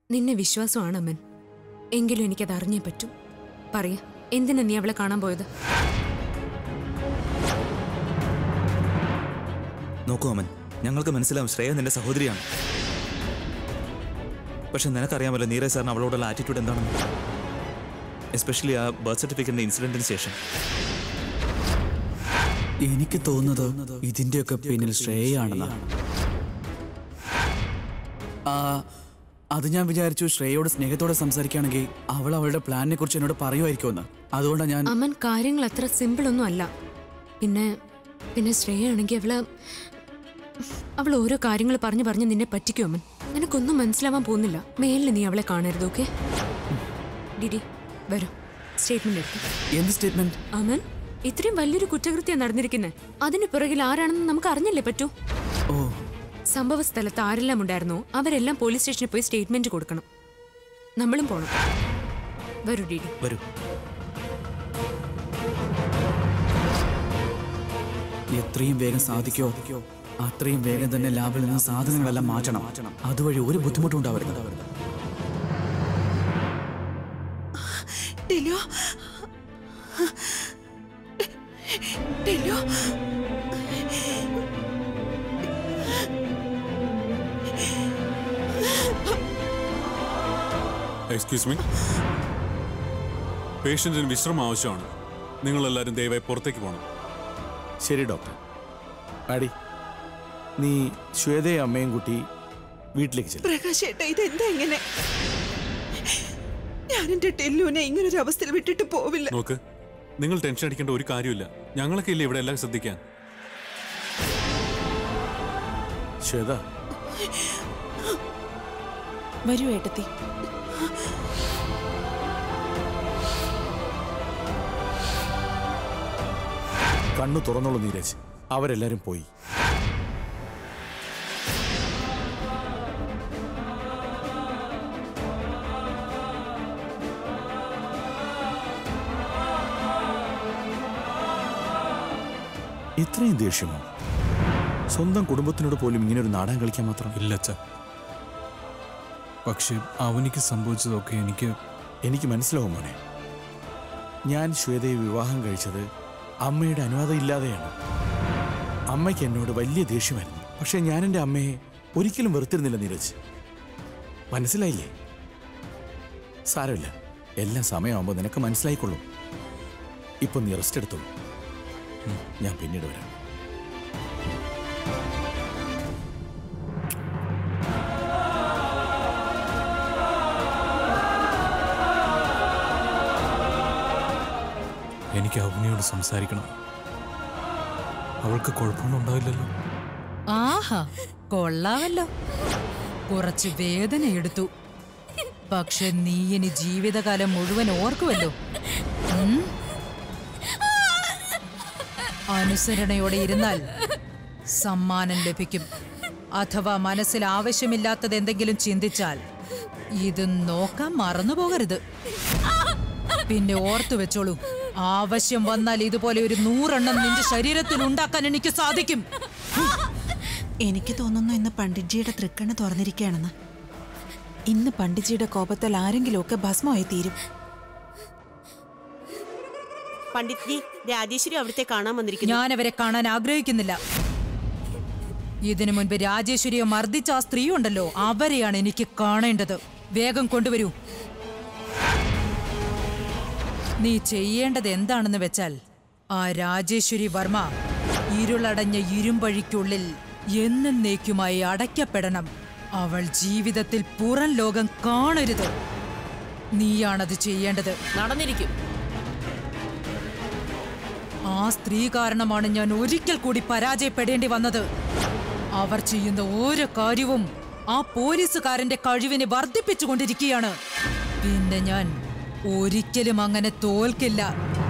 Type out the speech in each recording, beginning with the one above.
നിന്നെ വിശ്വാസമാണ് അമ്മൻ എങ്കിലും എനിക്കത് അറിഞ്ഞേ പറ്റൂ പറയ എന്തിനാ നീ അവളെ കാണാൻ പോയത് നോക്കൂ അമൻ ഞങ്ങൾക്ക് മനസ്സിലാവും ശ്രേയ നിന്റെ സഹോദരിയാണ് പക്ഷെ നിനക്കറിയാമല്ലോ നീരജ് സാറിന് അവളോടുള്ള ആറ്റിറ്റ്യൂഡ് എന്താണെന്ന് എസ്പെഷ്യലി ആ ബർത്ത് സർട്ടിഫിക്കറ്റിന്റെ ഇൻസിഡന്റിന് ശേഷം എനിക്ക് തോന്നുന്നത് ഇതിന്റെയൊക്കെ പിന്നിൽ ശ്രേയാണെന്നാണ് ആ, അത് ഞാൻ വിചാരിച്ചു ശ്രേയോട് സ്നേഹത്തോടെ സംസാരിക്കുകയാണെങ്കിൽ അവൾ അവളുടെ പ്ലാനിനെ കുറിച്ച് എന്നോട് പറയുമായിരിക്കുമെന്ന് അതുകൊണ്ടാണ് ഞാൻ അമ്മൻ കാര്യങ്ങൾ അത്ര സിമ്പിൾ ഒന്നും അല്ല പിന്നെ പിന്നെ ശ്രേയാണെങ്കിൽ അവള് അവൾ ഓരോ കാര്യങ്ങൾ പറഞ്ഞു പറഞ്ഞ് നിന്നെ പറ്റിക്കും അമ്മൻ നിനക്കൊന്നും മനസ്സിലാവാൻ പോകുന്നില്ല മേലിൽ നീ അവളെ കാണരുത് ഓക്കെ ഡിഡി വരൂ സ്റ്റേറ്റ്മെന്റ് എടുത്തു എന്ത് സ്റ്റേറ്റ്മെന്റ് അമൻ ഇത്രയും വലിയൊരു കുറ്റകൃത്യം നടന്നിരിക്കുന്നത് അതിന് പിറകിൽ ആരാണെന്ന് നമുക്ക് അറിഞ്ഞല്ലേ പറ്റൂ ഓ സംഭവ സ്ഥലത്ത് ആരെല്ലാം ഉണ്ടായിരുന്നോ അവരെല്ലാം പോലീസ് സ്റ്റേഷനിൽ പോയി സ്റ്റേറ്റ്മെന്റ് കൊടുക്കണം നമ്മളും പോണം വരൂ ഡിഡി വരൂ എത്രയും വേഗം സാധിക്കോ അത്രയും വേഗം തന്നെ ലാബിൽ നിന്ന് സാധനങ്ങളെല്ലാം മാറ്റണം അതുവഴി ഒരു ബുദ്ധിമുട്ടും ഉണ്ടാവരുത് ടെലോ ടെലോ എക്സ്ക്യൂസ് മീ പേഷ്യന്റിന് വിശ്രമം ആവശ്യമാണ് നിങ്ങളെല്ലാവരും ദയവായി പുറത്തേക്ക് പോകണം ശരി ഡോക്ടർ ആടി നീ ശ്വേതയും അമ്മയും കുട്ടി വീട്ടിലേക്ക് ചെല്ലും പ്രകാശ് ഏട്ടാ ഇതെന്താ ഇങ്ങനെ ഞാൻ എന്റെ ടെല്ലുവിനെ ഇങ്ങനൊരു അവസ്ഥയിൽ വിട്ടിട്ട് പോവില്ല നോക്ക് നിങ്ങൾ ടെൻഷൻ അടിക്കേണ്ട ഒരു കാര്യമില്ല ഞങ്ങളൊക്കെ ഇല്ലേ ഇവിടെ എല്ലാം ശ്രദ്ധിക്കാൻ ശ്വേത വരൂ ഏട്ടത്തി കണ്ണു തുറന്നോളൂ നീരജ് അവരെല്ലാരും പോയി ഇത്രയും ദേഷ്യമോ സ്വന്തം കുടുംബത്തിനോട് പോലും ഇങ്ങനെ ഒരു നാടകം കളിക്കാൻ മാത്രം ഇല്ല അച്ഛ പക്ഷെ അവനിക്ക് സംഭവിച്ചതൊക്കെ എനിക്ക് എനിക്ക് മനസ്സിലാവും മോനെ ഞാൻ ശ്വേതയെ വിവാഹം കഴിച്ചത് അമ്മയുടെ അനുവാദം ഇല്ലാതെയാണ് അമ്മയ്ക്ക് എന്നോട് വലിയ ദേഷ്യമായിരുന്നു പക്ഷെ ഞാൻ എൻ്റെ അമ്മയെ ഒരിക്കലും വെറുത്തിരുന്നില്ല നീരജ് മനസ്സിലായില്ലേ സാരമില്ല എല്ലാം സമയമാകുമ്പോൾ നിനക്ക് മനസ്സിലായിക്കൊള്ളും ഇപ്പൊ നീ റെസ്റ്റ് എടുത്തോളൂ ഉം, ഞാൻ പിന്നീട് വരാം എനിക്ക് അവനിയോട് സംസാരിക്കണം അവൾക്ക് കുഴപ്പമൊന്നും ഉണ്ടാവില്ലല്ലോ ആഹാ കൊള്ളാവല്ലോ കുറച്ച് വേദന എടുത്തു പക്ഷെ നീ ഇനി ജീവിതകാലം മുഴുവൻ ഓർക്കുമല്ലോ ഉം? അനുസരണയോടെ ഇരുന്നാൽ സമ്മാനം ലഭിക്കും അഥവാ മനസ്സിൽ ആവശ്യമില്ലാത്തത് എന്തെങ്കിലും ചിന്തിച്ചാൽ ഇത് നോക്കാൻ മറന്നുപോകരുത് പിന്നെ ഓർത്തു വെച്ചോളൂ ആവശ്യം വന്നാൽ ഇതുപോലെ ഒരു നൂറെണ്ണം നിന്റെ ശരീരത്തിൽ ഉണ്ടാക്കാൻ എനിക്ക് സാധിക്കും എനിക്ക് തോന്നുന്നു ഇന്ന് പണ്ഡിറ്റ്ജിയുടെ തൃക്കണ്ണ് തുറന്നിരിക്കുകയാണെന്ന് ഇന്ന് പണ്ഡിറ്റ്ജിയുടെ കോപത്തിൽ ആരെങ്കിലുമൊക്കെ ഭസ്മമായി തീരും പണ്ഡിറ്റ് ജി രാജേശ്വരി അവിടുത്തെ കാണാൻ വന്നിരിക്കുന്നു ഞാൻ അവരെ കാണാൻ ആഗ്രഹിക്കുന്നില്ല ഇതിനു മുൻപ് രാജേശ്വരിയെ മർദ്ദിച്ച ആ സ്ത്രീ ഉണ്ടല്ലോ അവരെയാണ് എനിക്ക് കാണേണ്ടത് വേഗം കൊണ്ടുവരൂ നീ ചെയ്യേണ്ടത് എന്താണെന്ന് വെച്ചാൽ ആ രാജേശ്വരി വർമ്മ ഇരുളടഞ്ഞ ഇരുമ്പഴിക്കുള്ളിൽ എന്നേക്കുമായി അടയ്ക്കപ്പെടണം അവൾ ജീവിതത്തിൽ പുറം ലോകം കാണരുത് നീയാണത് ചെയ്യേണ്ടത് നടന്നിരിക്കും ആ സ്ത്രീ കാരണമാണ് ഞാൻ ഒരിക്കൽ കൂടി പരാജയപ്പെടേണ്ടി വന്നത് അവർ ചെയ്യുന്ന ഓരോ കാര്യവും ആ പോലീസുകാരന്റെ കഴിവിനെ വർദ്ധിപ്പിച്ചുകൊണ്ടിരിക്കുകയാണ് പിന്നെ ഞാൻ ഒരിക്കലും അങ്ങനെ തോൽക്കില്ല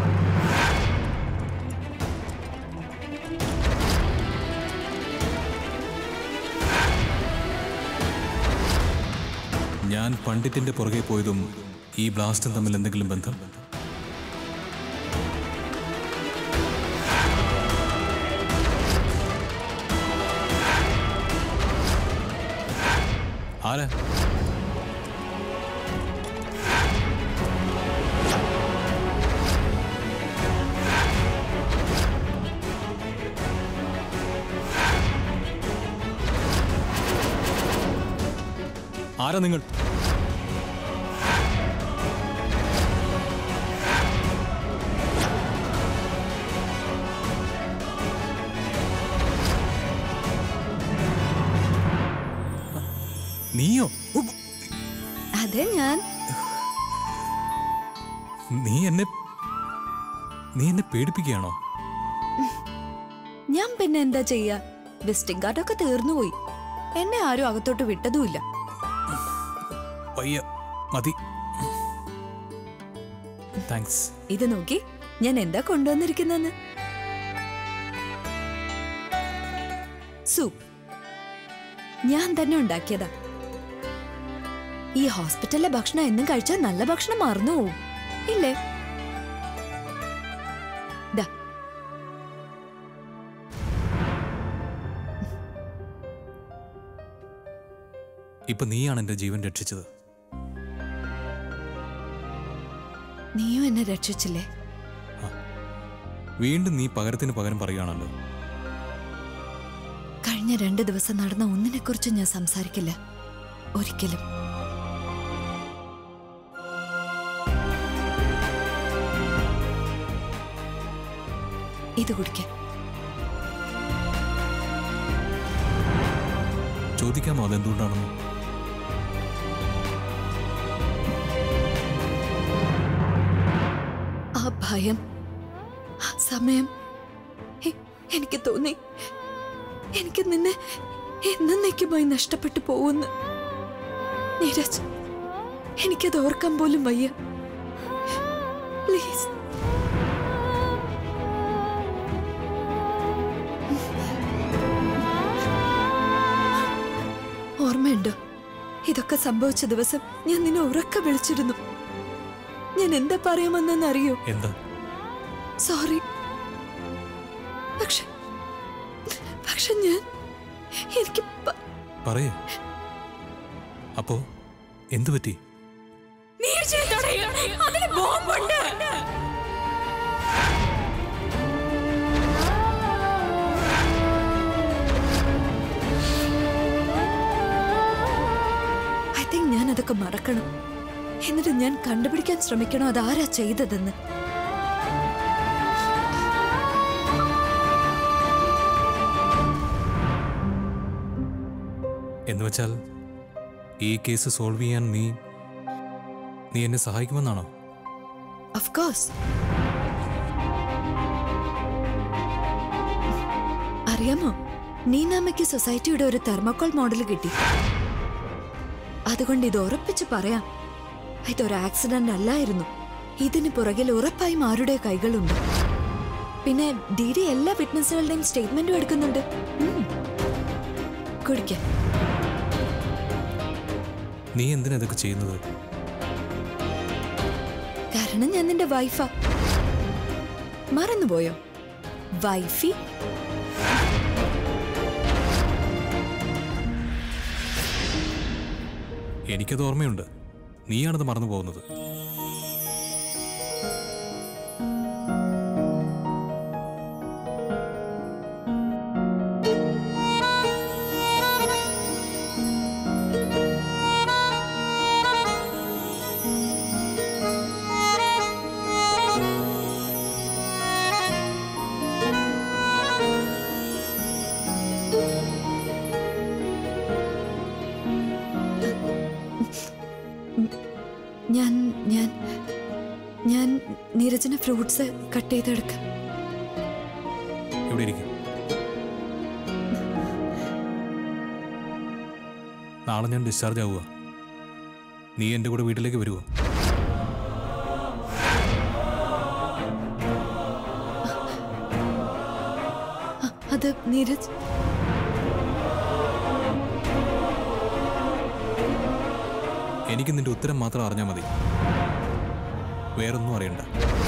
ഞാൻ പണ്ഡിറ്റിന്റെ പുറകെ പോയതും ഈ ബ്ലാസ്റ്റും തമ്മിൽ എന്തെങ്കിലും ബന്ധം ആരാ ആരാ നിങ്ങൾ നീയോ ഉ, അതെ ഞാൻ നീ എന്നെ നീ എന്നെ പേടിപ്പിക്കുകയാണോ ഞാൻ പിന്നെ എന്താ ചെയ്യാ വിസിറ്റിംഗ് കാർഡൊക്കെ തീർന്നുപോയി എന്നെ ആരും അകത്തോട്ട് വിട്ടതുമില്ല വയ്യ മതി താങ്ക്സ് ഇത് നോക്കി ഞാൻ എന്താ കൊണ്ടുവന്നിരിക്കുന്നെന്ന് സൂപ്പ് ഞാൻ തന്നെ ഉണ്ടാക്കിയതാ ഈ ഹോസ്പിറ്റലിലെ ഭക്ഷണം എന്നും കഴിച്ചാൽ നല്ല ഭക്ഷണം മറന്നു പോവും ഇല്ലേ ദാ ഇപ്പൊ നീയാണ് എന്റെ ജീവൻ രക്ഷിച്ചത് നീയും എന്നെ രക്ഷിച്ചില്ലേ വീണ്ടും നീ പകരത്തിന് പകരം പറയുകയാണല്ലോ കഴിഞ്ഞ രണ്ട് ദിവസം നടന്ന ഒന്നിനെ കുറിച്ച് ഞാൻ സംസാരിക്കില്ല ഒരിക്കലും ഇത് കുടിക്കാൻ ചോദിക്കാമോ അതെന്തുകൊണ്ടാണെന്ന് ആ ഭയം ആ സമയം എ- എനിക്ക് തോന്നി എനിക്ക് നിന്നെ എന്നേക്കുമായി നഷ്ടപ്പെട്ടു പോകുന്നു നീരജ് എനിക്കത് ഓർക്കാൻ പോലും വയ്യ പ്ലീസ് ഓർമ്മയുണ്ടോ ഇതൊക്കെ സംഭവിച്ച ദിവസം ഞാൻ നിന്നെ ഉറക്ക വിളിച്ചിരുന്നു ഞാൻ എന്താ പറയാമെന്നെന്ന് അറിയോ എന്താ സോറി പക്ഷെ പക്ഷെ ഞാൻ എനിക്ക് പ- പറയേ അപ്പോ എന്തു പറ്റി ഐ തിങ്ക് ഞാൻ അതൊക്കെ മറക്കണം എന്നിട്ട് ഞാൻ കണ്ടുപിടിക്കാൻ ശ്രമിക്കണം അതാരാ ചെയ്തതെന്ന് എന്ന് വെച്ചാൽ ഈ കേസ് സോൾവ് ചെയ്യാൻ നീ നീ എന്നെ സഹായിക്കുമെന്നാണോ ഓഫ് കോഴ്സ് അറിയാമോ നീനാമയ്ക്ക് സൊസൈറ്റിയുടെ ഒരു തെർമോക്കോൾ മോഡൽ കിട്ടി അതുകൊണ്ട് ഇത് ഉറപ്പിച്ച് പറയാം ഇതൊരു ആക്സിഡന്റ് അല്ലായിരുന്നു ഇതിന് പുറകിൽ ഉറപ്പായും ആരുടെ കൈകളുണ്ട് പിന്നെ ഡി ഡി എല്ലാ വിറ്റ്നസുകളുടെയും സ്റ്റേറ്റ്മെന്റും എടുക്കുന്നുണ്ട് ഉം. കുടിക്കാം നീ എന്തിനാ ഇതൊക്കെ ചെയ്യുന്നത് കാരണം ഞാൻ നിന്റെ വൈഫാ മറന്നുപോയോ വൈഫി എനിക്കത് ഓർമ്മയുണ്ട് നീയാണത് മറന്നു പോകുന്നത് ഞാൻ ഞാൻ ഞാൻ നീരജിന് ഫ്രൂട്ട്സ് കട്ട് ചെയ്തെടുക്കാം ഇവിടെ ഇരിക്കും നാളെ ഞാൻ ഡിസ്ചാർജ് ആവുക നീ എൻ്റെ കൂടെ വീട്ടിലേക്ക് വരുമോ അ- അത് നീരജ് എനിക്ക് നിന്റെ ഉത്തരം മാത്രം അറിഞ്ഞാൽ മതി വേറൊന്നും അറിയണ്ട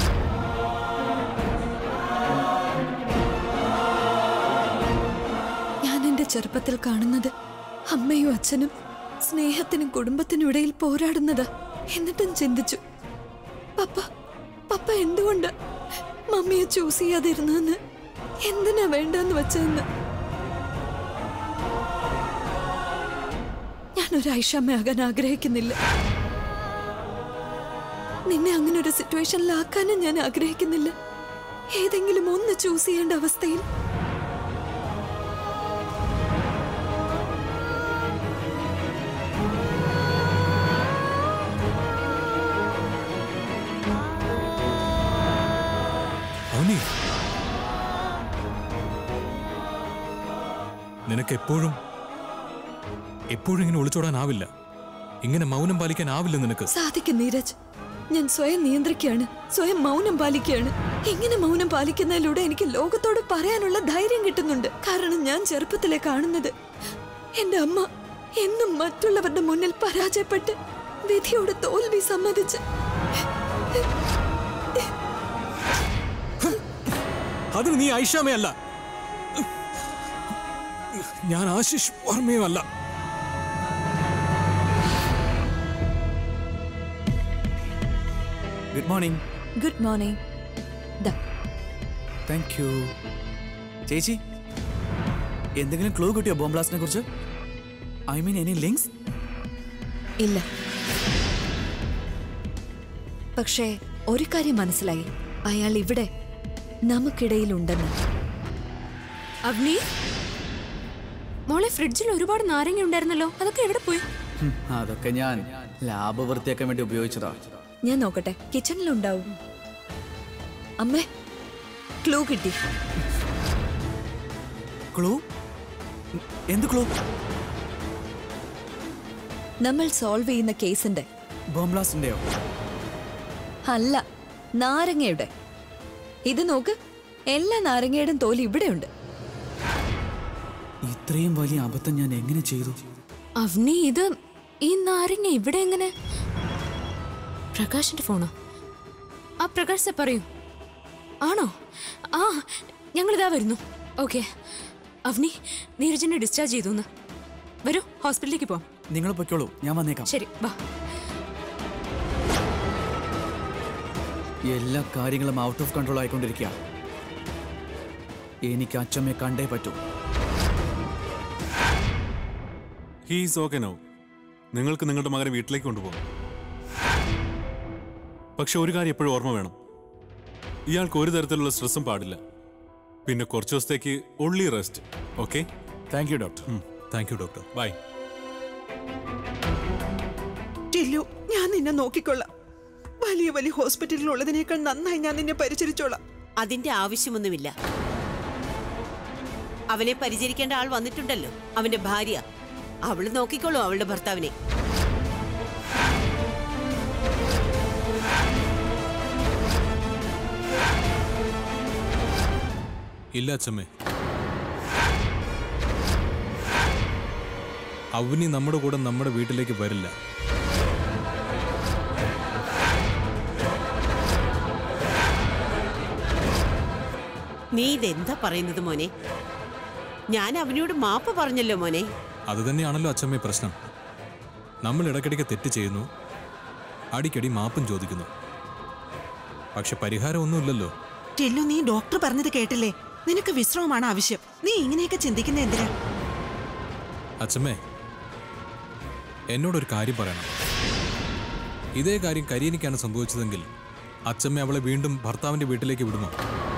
ഞാൻ എന്റെ ചെറുപ്പത്തിൽ കാണുന്നത് അമ്മയും അച്ഛനും സ്നേഹത്തിനും കുടുംബത്തിനും ഇടയിൽ പോരാടുന്നതാ എന്നിട്ടും ചിന്തിച്ചു പപ്പ പപ്പ എന്തുകൊണ്ട് മമ്മിയെ ചൂസ് ചെയ്യാതിരുന്നെന്ന് എന്തിനാ വേണ്ടെന്ന് വെച്ചതെന്ന് ഞാൻ ഞാനൊരു ഐഷമ്മയാകാൻ ആഗ്രഹിക്കുന്നില്ല നിന്നെ അങ്ങനെ ഒരു സിറ്റുവേഷനിലാക്കാനും ഞാൻ ആഗ്രഹിക്കുന്നില്ല ഏതെങ്കിലും ഒന്ന് ചൂസ് ചെയ്യേണ്ട അവസ്ഥയിൽ അവനി നിനക്ക് എപ്പോഴും എപ്പോഴും ഇങ്ങനെ ഒളിച്ചോടാനാവില്ല ഇങ്ങനെ മൗനം പാലിക്കാനാവില്ല നിനക്ക് സാധിക്കും നീരജ് ഞാൻ സ്വയം നിയന്ത്രിക്കുകയാണ് സ്വയം മൗനം പാലിക്കുകയാണ് ഇങ്ങനെ മൗനം പാലിക്കുന്നതിലൂടെ എനിക്ക് ലോകത്തോട് പറയാനുള്ള ധൈര്യം കിട്ടുന്നുണ്ട് കാരണം ഞാൻ ചെറുപ്പത്തിലെ കാണുന്നത് എന്റെ അമ്മ എന്നും മറ്റുള്ളവരുടെ മുന്നിൽ പരാജയപ്പെട്ട് വിധിയോട് തോൽവി സമ്മതിച്ച് അതിന് നീ ഐഷാമയല്ല ഞാൻ ആശിഷ് വർമ്മയും അല്ല ഗുഡ് മോർണിംഗ് ഗുഡ് മോർണിംഗ് ദാ താങ്ക് യു ചേച്ചി എന്തെങ്കിലും ക്ലൂ കിട്ടിയോ ബോംബ് ബ്ലാസ്റ്റിനെ കുറിച്ച് ഐ മീൻ എനി ലിങ്ക്സ് ഇല്ല പക്ഷേ ഒരു കാര്യം മനസ്സിലായി അയാൾ ഇവിടെ നമുക്കിടയിലുണ്ടെന്ന് അവനി മോളെ ഫ്രിഡ്ജിൽ ഒരുപാട് നാരങ്ങ ഉണ്ടായിരുന്നല്ലോ അതൊക്കെ എവിടെ പോയി അതൊക്കെ ഞാൻ ലാബ് വൃത്തിയാക്കാൻ വേണ്ടി ഉപയോഗിച്ചതാ ഞാൻ നോക്കട്ടെ കിച്ചണിലുണ്ടാവും അമ്മേ ക്ലൂ കിട്ടി ക്ലൂ എന്ത് ക്ലൂ നമ്മൾ സോൾവ് ചെയ്യുന്ന കേസിന്റെ ബോംബ് ബ്ലാസ്റ്റിന്റെയോ അല്ല നാരങ്ങയുടെ ഇത് നോക്ക് എല്ലാ നാരങ്ങയുടെയും തോല് ഇവിടെയുണ്ട് ഇത്രയും വലിയ അബദ്ധം ഞാൻ എങ്ങനെ ചെയ്തു അവനി ഇത് ഈ നാരങ്ങ ഇവിടെ എങ്ങനെ പ്രകാശിന്റെ ഫോണോ ആ പ്രകാശ് സാർ പറയൂ ആണോ ആ ഞങ്ങളിതാ വരുന്നു ഓക്കെ അവനി നീരജനെ ഡിസ്ചാർജ് ചെയ്തു എന്ന് വരൂ ഹോസ്പിറ്റലിലേക്ക് പോവാം നിങ്ങൾ പൊയ്ക്കോളൂ ഞാൻ വന്നേക്കാം ശരി വാ എല്ലാ കാര്യങ്ങളും ഔട്ട് ഓഫ് കൺട്രോൾ ആയിക്കൊണ്ടിരിക്കുക എനിക്ക് അച്ഛമ്മയെ കണ്ടേ പറ്റൂ ഹീസ് ഓക്കെ നോ നിങ്ങൾക്ക് നിങ്ങളുടെ മകനെ വീട്ടിലേക്ക് കൊണ്ടുപോകാം പക്ഷെ ഒരു കാര്യം എപ്പോഴും ഓർമ്മ വേണം ഇയാൾക്ക് ഒരു തരത്തിലുള്ള സ്ട്രെസ്സും പാടില്ല പിന്നെ കുറച്ച് ദിവസത്തേക്ക് only rest okay thank you doctor thank you doctor bye Tillu ഞാൻ നിന്നെ നോക്കിക്കൊള്ളാം വലിയ വലിയ ഹോസ്പിറ്റലിൽ ഉള്ളതിനേക്കാൾ നന്നായി ഞാൻ നിന്നെ പരിചരിച്ചോളാം അതിന്റെ ആവശ്യമൊന്നുമില്ല അവനെ പരിചരിക്കേണ്ട ആൾ വന്നിട്ടുണ്ടല്ലോ അവന്റെ ഭാര്യ അവള് നോക്കിക്കോളൂ അവളുടെ ഭർത്താവിനെ ഇല്ല അച്ഛമ്മേ അവനി നമ്മുടെ കൂടെ നമ്മുടെ വീട്ടിലേക്ക് വരില്ല നീ ഇതെന്താ പറയുന്നത് മോനെ ഞാൻ അവനോട് മാപ്പ് പറഞ്ഞല്ലോ മോനെ അത് തന്നെയാണല്ലോ അച്ഛമ്മേ പ്രശ്നം നമ്മൾ ഇടയ്ക്കിടയ്ക്ക് തെറ്റ് ചെയ്യുന്നു അടിക്കടി മാപ്പും ചോദിക്കുന്നു പക്ഷെ പരിഹാരം ഒന്നുമില്ലല്ലോ ടില്ലു നീ ഡോക്ടർ പറഞ്ഞത് കേട്ടില്ലേ നിനക്ക് വിശ്രമമാണ് ആവശ്യം നീ ഇങ്ങനെയൊക്കെ ചിന്തിക്കുന്ന എന്തിനാ അച്ഛമ്മേ എന്നോടൊരു കാര്യം പറയണം ഇതേ കാര്യം കരീനിക്കാണ് സംഭവിച്ചതെങ്കിൽ അച്ഛമ്മ അവളെ വീണ്ടും ഭർത്താവിന്റെ വീട്ടിലേക്ക് വിടുമോ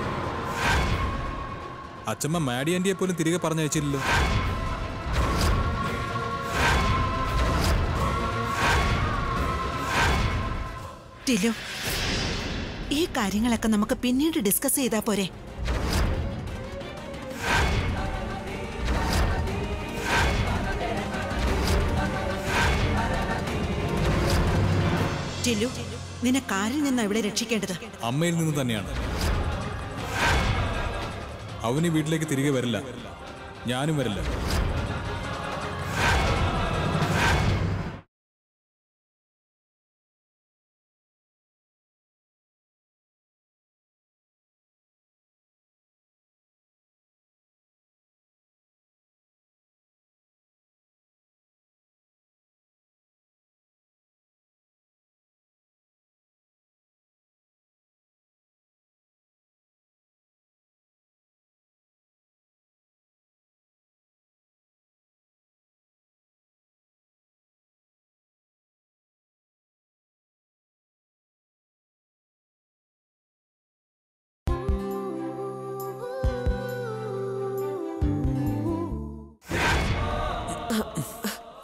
അച്ഛമ്മ മാഡി ആന്റിയെ പോലും തിരികെ പറഞ്ഞയച്ചില്ലല്ലോ ടില്ലു ഈ കാര്യങ്ങളൊക്കെ നമുക്ക് പിന്നീട് ഡിസ്കസ് ചെയ്താ പോരെ ടില്ലു നിന്നെ കാരിൽ നിന്ന് ഇവിടെ രക്ഷിക്കേണ്ടത് അമ്മയിൽ നിന്ന് തന്നെയാണ് അവന് വീട്ടിലേക്ക് തിരികെ വരില്ല ഞാനും വരില്ല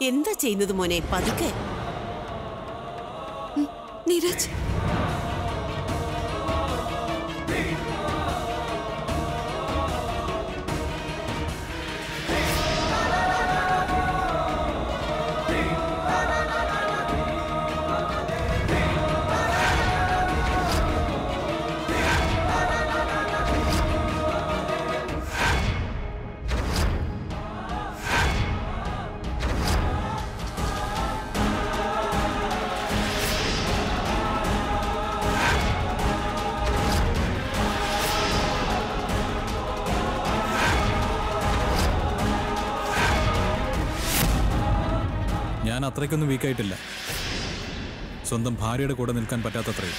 എന്താ ചെയ്യുന്നത് മോനെ പതുക്കെ നീരജ് ഞാൻ അത്രയ്ക്കൊന്നും വീക്കായിട്ടില്ല സ്വന്തം ഭാര്യയുടെ കൂടെ നിൽക്കാൻ പറ്റാത്തത്രയും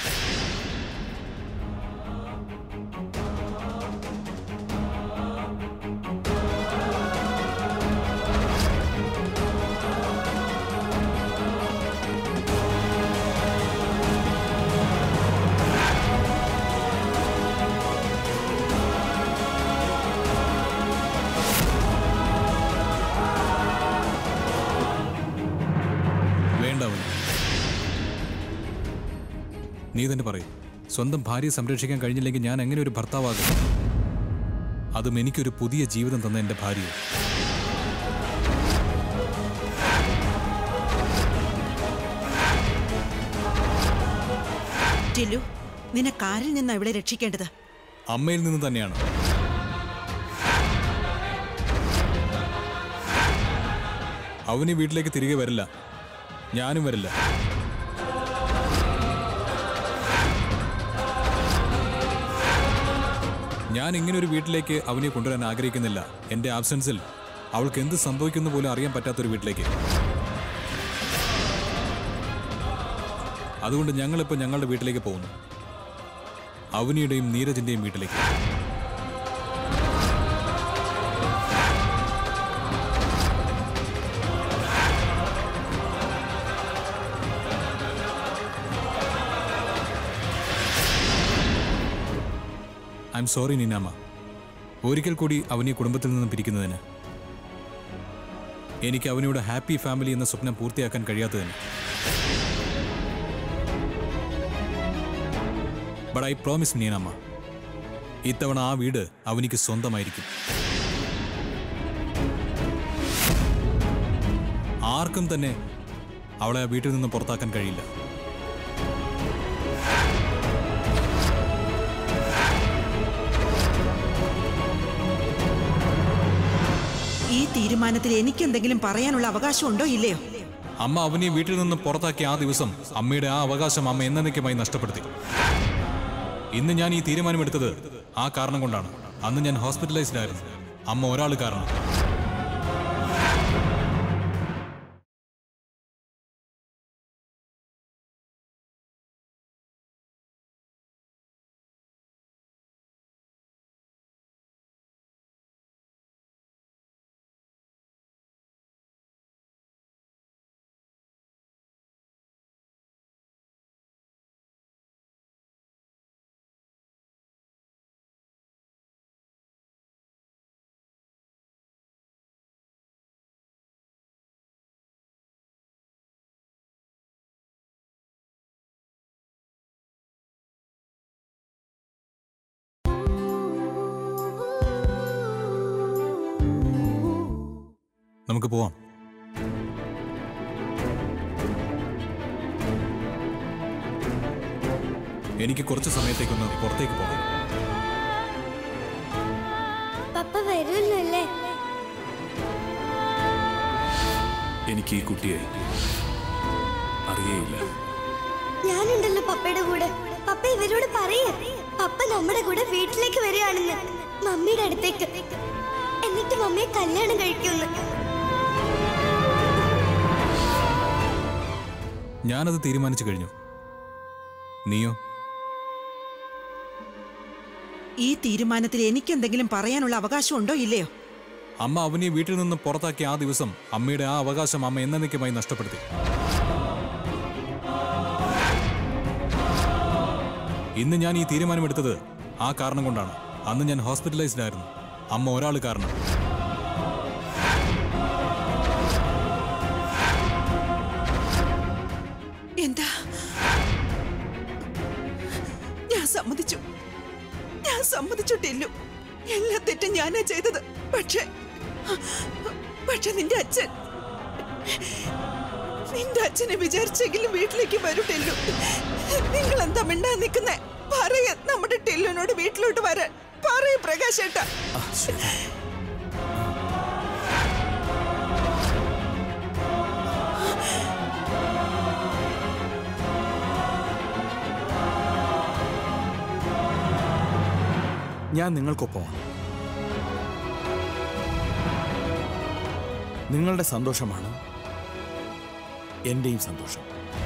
വേണ്ട അവന് നീ തന്നെ പറയും സ്വന്തം ഭാര്യയെ സംരക്ഷിക്കാൻ കഴിഞ്ഞില്ലെങ്കിൽ ഞാൻ എങ്ങനെ ഒരു ഭർത്താവാകും അതും എനിക്കൊരു പുതിയ ജീവിതം തന്ന എൻ്റെ ഭാര്യയെ ടില്ലു നിനക്കാരിൽ നിന്നാ ഇവിടെ രക്ഷിക്കേണ്ടത് അമ്മയിൽ നിന്ന് തന്നെയാണ് അവന് ഈ വീട്ടിലേക്ക് തിരികെ വരില്ല ഞാനും വരില്ല ഞാൻ ഇങ്ങനെ ഒരു വീട്ടിലേക്ക് അവനെ കൊണ്ടുവരാൻ ആഗ്രഹിക്കുന്നില്ല എൻ്റെ ആബ്സെൻസിൽ അവൾക്ക് എന്ത് സംഭവിക്കുന്നു പോലും അറിയാൻ പറ്റാത്തൊരു വീട്ടിലേക്ക് അതുകൊണ്ട് ഞങ്ങളിപ്പോൾ ഞങ്ങളുടെ വീട്ടിലേക്ക് പോകുന്നു അവനിയുടെയും നീരജിൻ്റെയും വീട്ടിലേക്ക് ഐ എം സോറി നീനാമ ഒരിക്കൽ കൂടി അവനെ കുടുംബത്തിൽ നിന്ന് പിരിക്കുന്നതിന് എനിക്ക് അവനോട് ഹാപ്പി ഫാമിലി എന്ന സ്വപ്നം പൂർത്തിയാക്കാൻ കഴിയാത്തതിന് ബട്ട് ഐ പ്രോമിസ് നീനാമ്മ ഇത്തവണ ആ വീട് അവനിക്ക് സ്വന്തമായിരിക്കും ആർക്കും തന്നെ അവളെ ആ വീട്ടിൽ നിന്ന് പുറത്താക്കാൻ കഴിയില്ല ഈ തീരുമാനത്തിൽ എനിക്ക് എന്തെങ്കിലും പറയാനുള്ള അവകാശം ഉണ്ടോ ഇല്ലയോ അമ്മ അവനെ വീട്ടിൽ നിന്ന് പുറത്താക്കിയ ആ ദിവസം അമ്മയുടെ ആ അവകാശം അമ്മ എന്നേക്കുമായി നഷ്ടപ്പെടുത്തി ഇന്ന് ഞാൻ ഈ തീരുമാനമെടുത്തത് ആ കാരണം കൊണ്ടാണ് അന്ന് ഞാൻ ഹോസ്പിറ്റലൈസ്ഡ് ആയിരുന്നു അമ്മ ഒരാൾ കാരണം നമുക്ക് പോവാം എനിക്ക് കുറച്ച് സമയത്തേക്കൊന്ന് പുറത്തേക്ക് പോകണം പപ്പ വരുമല്ലേ എനിക്ക് ഈ കുട്ടിയെ അറിയേയില്ല ഞാനുണ്ടല്ലോ പപ്പയുടെ കൂടെ പപ്പ ഇവരോട് പറയേ പപ്പ നമ്മുടെ കൂടെ വീട്ടിലേക്ക് വരികയാണെന്ന് മമ്മിയുടെ അടുത്തേക്ക് എന്നിട്ട് മമ്മിയെ കല്യാണം കഴിക്കുമെന്ന് ഞാനത് തീരുമാനിച്ചു കഴിഞ്ഞു നീയോ ഈ തീരുമാനത്തിൽ എനിക്ക് എന്തെങ്കിലും പറയാനുള്ള അവകാശം ഉണ്ടോ ഇല്ലയോ അമ്മ അവനെ വീട്ടിൽ നിന്ന് പുറത്താക്കിയ ആ ദിവസം അമ്മയുടെ ആ അവകാശം അമ്മ എന്നേക്കുമായി നഷ്ടപ്പെടുത്തി ഇന്ന് ഞാൻ ഈ തീരുമാനമെടുത്തത് ആ കാരണം കൊണ്ടാണ് അന്ന് ഞാൻ ഹോസ്പിറ്റലൈസ്ഡ് ആയിരുന്നു അമ്മ ഒരാൾ കാരണം എന്താ ഞാൻ സമ്മതിച്ചു ഞാൻ സമ്മതിച്ചിട്ടില്ലു എല്ലാ തെറ്റും ഞാനാ ചെയ്തത് പക്ഷേ പക്ഷെ നിന്റെ അച്ഛൻ നിന്റെ അച്ഛനെ വിചാരിച്ചെങ്കിലും വീട്ടിലേക്ക് വരൂട്ടില്ലു നിങ്ങൾ എന്താ മിണ്ടാ നിൽക്കുന്നേ പറയ നമ്മുടെ ടെല്ലുനോട് വീട്ടിലോട്ട് വരാൻ പറയ പ്രകാശേട്ടാ ആ, ശ്വേത. ഞാൻ നിങ്ങൾക്കൊപ്പമാണ് നിങ്ങളുടെ സന്തോഷമാണ് എന്റെയും സന്തോഷം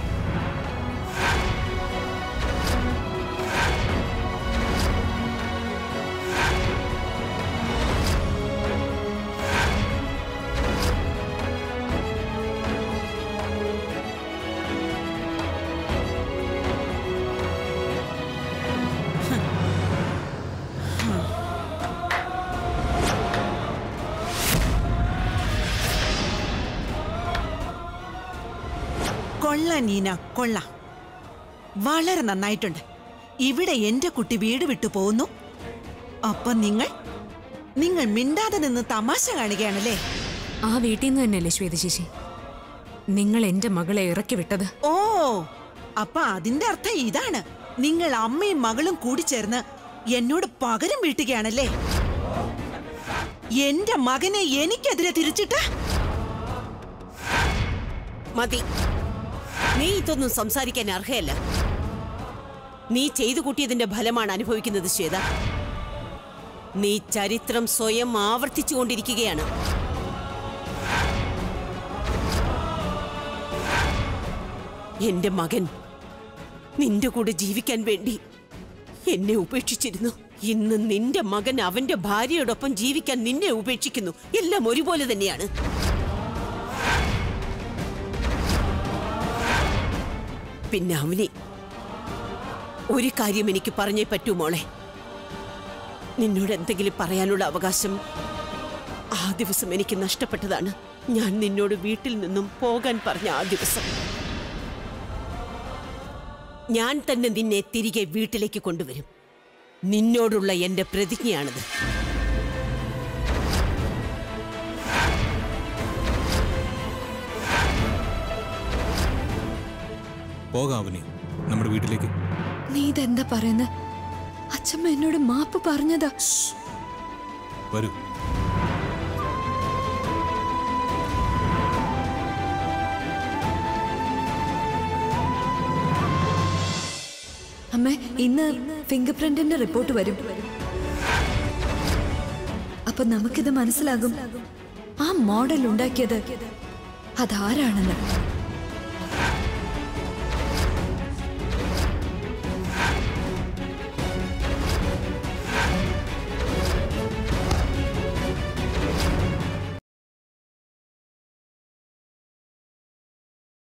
കൊള്ള നീന കൊള്ള വളരെ നന്നായിട്ടുണ്ട് ഇവിടെ എന്റെ കുട്ടി വീട് വിട്ടു പോകുന്നു അപ്പൊ നിങ്ങൾ നിങ്ങൾ മിണ്ടാതെ നിന്ന് തമാശ കാണുകയാണല്ലേ ആ വീട്ടിൽ നിന്ന് തന്നെയല്ലേ ശ്വേതശേഷി നിങ്ങൾ എന്റെ മകളെ ഇറക്കി വിട്ടത് ഓ അപ്പൊ അതിന്റെ അർത്ഥം ഇതാണ് നിങ്ങൾ അമ്മയും മകളും കൂടി ചേർന്ന് എന്നോട് പകരം വീട്ടുകയാണല്ലേ എന്റെ മകനെ എനിക്കെതിരെ തിരിച്ചിട്ട് മതി നീ ഇതൊന്നും സംസാരിക്കാൻ അർഹയല്ല നീ ചെയ്തു കൂട്ടിയതിന്റെ ഫലമാണ് അനുഭവിക്കുന്നത് ശ്വേത നീ ചരിത്രം സ്വയം ആവർത്തിച്ചുകൊണ്ടിരിക്കുകയാണ് എന്റെ മകൻ നിന്റെ കൂടെ ജീവിക്കാൻ വേണ്ടി എന്നെ ഉപേക്ഷിച്ചിരുന്നു ഇന്ന് നിന്റെ മകൻ അവന്റെ ഭാര്യയോടൊപ്പം ജീവിക്കാൻ നിന്നെ ഉപേക്ഷിക്കുന്നു എല്ലാം ഒരുപോലെ തന്നെയാണ് പിന്നെ അവനെ ഒരു കാര്യം എനിക്ക് പറഞ്ഞേ പറ്റൂ മോളെ നിന്നോട് എന്തെങ്കിലും പറയാനുള്ള അവകാശം ആ ദിവസം എനിക്ക് നഷ്ടപ്പെട്ടതാണ് ഞാൻ നിന്നോട് വീട്ടിൽ നിന്നും പോകാൻ പറഞ്ഞ ആ ദിവസം ഞാൻ തന്നെ നിന്നെ തിരികെ വീട്ടിലേക്ക് കൊണ്ടുവരും നിന്നോടുള്ള എന്റെ പ്രതിജ്ഞയാണിത് പോകാം അവനി നമ്മുടെ വീട്ടിലേക്ക് നീ ഇതെന്താ പറയുന്നത് അച്ഛമ്മ എന്നോട് മാപ്പ് പറഞ്ഞതാ വരൂ അമ്മേ ഇന്ന് ഫിംഗർ പ്രിന്റിന്റെ റിപ്പോർട്ട് വരും അപ്പൊ നമുക്കിത് മനസ്സിലാകും ആ മോഡൽ ഉണ്ടാക്കിയത് അതാരാണെന്ന്